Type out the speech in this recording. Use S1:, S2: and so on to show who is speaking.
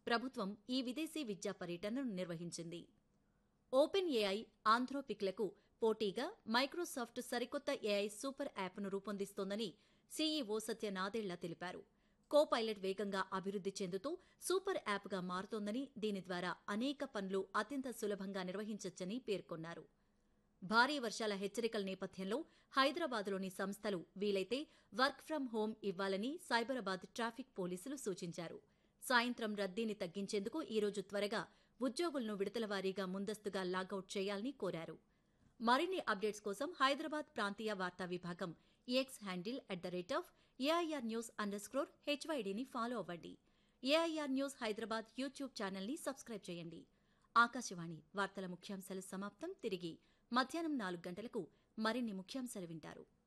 S1: ప్రభుత్వం ఈ విదేశీ విద్యా పర్యటనను నిర్వహించింది ఓపెన్ ఏఐ ఆంథ్రోపిక్లకు పోటీగా మైక్రోసాఫ్ట్ సరికొత్త ఏఐ సూపర్ యాప్ను రూపొందిస్తోందని సీఈఓ సత్య నాదెళ్ల తెలిపారు కో పైలట్ వేగంగా అభివృద్ధి చెందుతూ సూపర్ యాప్గా మారుతోందని దీని ద్వారా అనేక పనులు అత్యంత సులభంగా నిర్వహించొచ్చని పేర్కొన్నారు భారీ వర్షాల హెచ్చరికల నేపథ్యంలో హైదరాబాద్లోని సంస్థలు వీలైతే వర్క్ ఫ్రం హోం ఇవ్వాలని సైబరాబాద్ ట్రాఫిక్ పోలీసులు సూచించారు సాయంత్రం రద్దీని తగ్గించేందుకు ఈరోజు త్వరగా ఉద్యోగులను విడతల వారీగా ముందస్తుగా లాగౌట్ చేయాలని కోరారు మరిన్ని అప్డేట్స్ కోసం హైదరాబాద్ ప్రాంతీయ వార్తా విభాగం X handle at the rate of AIR news underscore హెచ్వైడీని ఫాలో అవ్వండి ఏఐఆర్ న్యూస్ హైదరాబాద్ యూట్యూబ్ ఛానల్ని సబ్స్క్రైబ్ చేయండి ఆకాశవాణి వార్తల ముఖ్యాంశాలు సమాప్తం తిరిగి మధ్యాహ్నం నాలుగు గంటలకు మరిన్ని ముఖ్యాంశాలు వింటారు